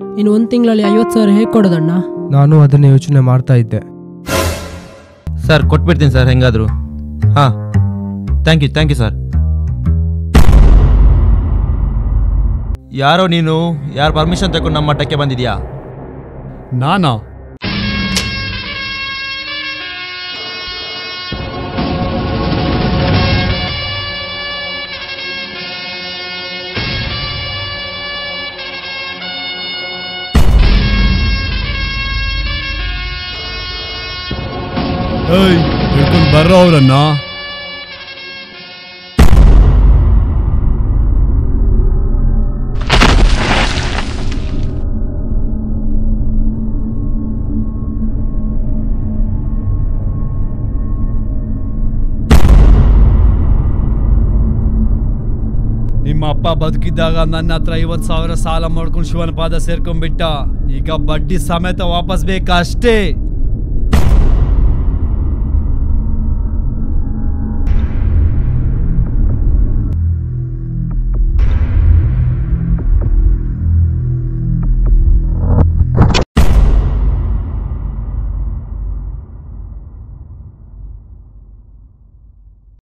ಇನ್ನು ಒಂದು ತಿಂಗಳಲ್ಲಿ ಐವತ್ತು ಸಾವಿರ ಹೇಗೆ ಕೊಡೋದಣ್ಣ ನಾನು ಅದನ್ನ ಯೋಚನೆ ಮಾಡ್ತಾ ಇದ್ದೆ ಸರ್ ಕೊಟ್ಬಿಡ್ತೀನಿ ಸರ್ ಹೆಂಗಾದ್ರು ಹಾಂ thank you thank you sir ಯಾರೋ ನೀನು ಯಾರು ಪರ್ಮಿಷನ್ ತಗೊಂಡು ನಮ್ಮ ಮಠಕ್ಕೆ ಬಂದಿದ್ಯಾ ನಾನಾ ಏಯ್ ಹಿಡ್ಕೊಂಡು ಬರ್ರೋ ಅವ್ರನ್ನ ನಿಮ್ಮ ಅಪ್ಪ ಬದುಕಿದ್ದಾಗ ನನ್ನ ಹತ್ರ ಐವತ್ತು ಸಾವಿರ ಸಾಲ ಮಾಡ್ಕೊಂಡು ಶಿವನ ಪಾದ ಸೇರ್ಕೊಂಡ್ಬಿಟ್ಟ ಈಗ ಬಡ್ಡಿ ಸಮೇತ ವಾಪಸ್ ಬೇಕಾ ಅಷ್ಟೇ